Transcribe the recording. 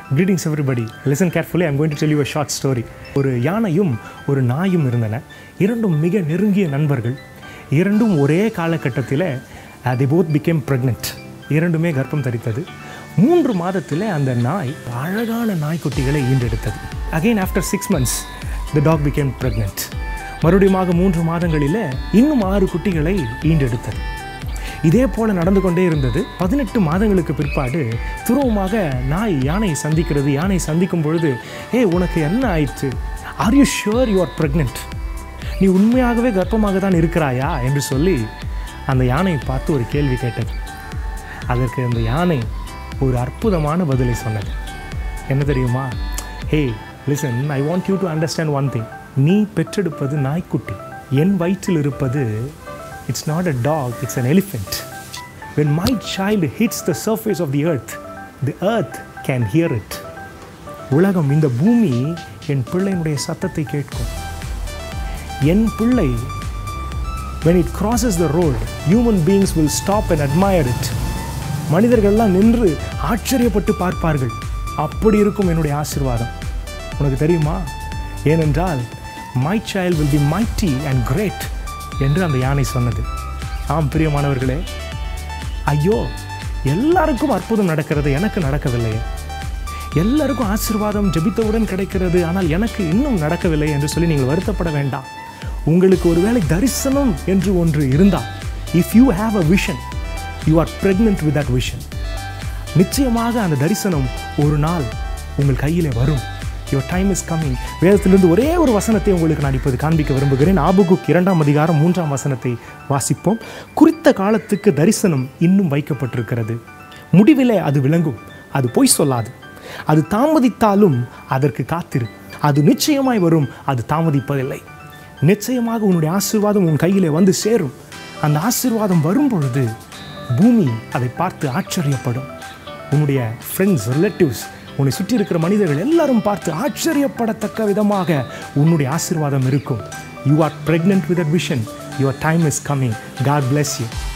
greetings everybody listen carefully i'm going to tell you a short story ஒரு யானையும் ஒரு நாயும் இருந்தன இரண்டும் மிக நெருங்கிய நண்பர்கள் இரண்டும் ஒரே காலகட்டத்தில் they both became pregnant இரண்டுமே கர்ப்பம் தரித்தது மூன்று மாதத்தில் அந்த நாய் அழகான நாய்க்குட்டிகளை ஈண்டெடுத்தது again after six months the dog became pregnant மறுபடியுமாக மூன்று மாதங்களில் இன்னும் ஆறு குட்டிகளை ஈண்டெடுத்தது இதே போல நடந்து கொண்டே இருந்தது பதினெட்டு மாதங்களுக்கு பிற்பாடு துருவமாக நாய் யானையை சந்திக்கிறது யானை சந்திக்கும் பொழுது ஏய் உனக்கு என்ன ஆயிற்று are you sure you are pregnant நீ உண்மையாகவே கர்ப்பமாக தான் இருக்கிறாயா என்று சொல்லி அந்த யானையை பார்த்து ஒரு கேள்வி கேட்டது அதற்கு அந்த யானை ஒரு அற்புதமான பதிலை சொன்னது என்ன தெரியுமா hey listen I want you to understand one thing நீ பெற்றெடுப்பது நாய்க்குட்டி என் வயிற்றில் இருப்பது it's not a dog it's an elephant when my child hits the surface of the earth the earth can hear it உலகம் இந்த பூமி என் பிள்ளையினுடைய சத்தத்தை கேட்கும் என் பிள்ளை when it crosses the road human beings will stop and admire it மனிதர்கள்லாம் நின்று ஆச்சரியப்பட்டு பார்ப்பார்கள் அப்படி இருக்கும் என்னுடைய ஆசீர்வாதம் உனக்கு தெரியுமா ஏனென்றால் my child will be mighty and great என்று அந்த யானை சொன்னது ஆம் பிரியமானவர்களே ஐயோ எல்லாருக்கும் அற்புதம் நடக்கிறது எனக்கு நடக்கவில்லையே எல்லாருக்கும் ஆசீர்வாதம் ஜெபித்தவுடன் கிடைக்கிறது ஆனால் எனக்கு இன்னும் நடக்கவில்லை என்று சொல்லி நீங்கள் வருத்தப்பட வேண்டாம் உங்களுக்கு ஒருவேளை தரிசனம் என்று ஒன்று இருந்தால் if you have a vision you are pregnant with that vision நிச்சயமாக அந்த தரிசனம் ஒரு நாள் உங்கள் கையிலே வரும் யுவர் டைம் இஸ் கம்மிங் வேதத்திலிருந்து ஒரே ஒரு வசனத்தை உங்களுக்கு நான் இப்போது காண்பிக்க விரும்புகிறேன் ஆபுகுக் இரண்டாம் அதிகாரம் மூன்றாம் வசனத்தை வாசிப்போம் குறித்த காலத்துக்கு தரிசனம் இன்னும் வைக்கப்பட்டிருக்கிறது முடிவிலே அது விளங்கும் அது பொய் சொல்லாது அது தாமதித்தாலும் அதற்கு காத்திரு அது நிச்சயமாய் வரும் அது தாமதிப்பதில்லை நிச்சயமாக உன்னுடைய ஆசீர்வாதம் உன் கையிலே வந்து சேரும் அந்த ஆசீர்வாதம் வரும் பொழுது பூமி அதை பார்த்து ஆச்சரியப்படும் உன்னுடைய ஃப்ரெண்ட்ஸ் ரிலேட்டிவ்ஸ் உன்னை சுற்றி இருக்கிற மனிதர்கள் எல்லாரும் பார்த்து ஆச்சரியப்படத்தக்க விதமாக உன்னுடைய ஆசீர்வாதம் இருக்கும் you are pregnant with a vision your time is coming God bless you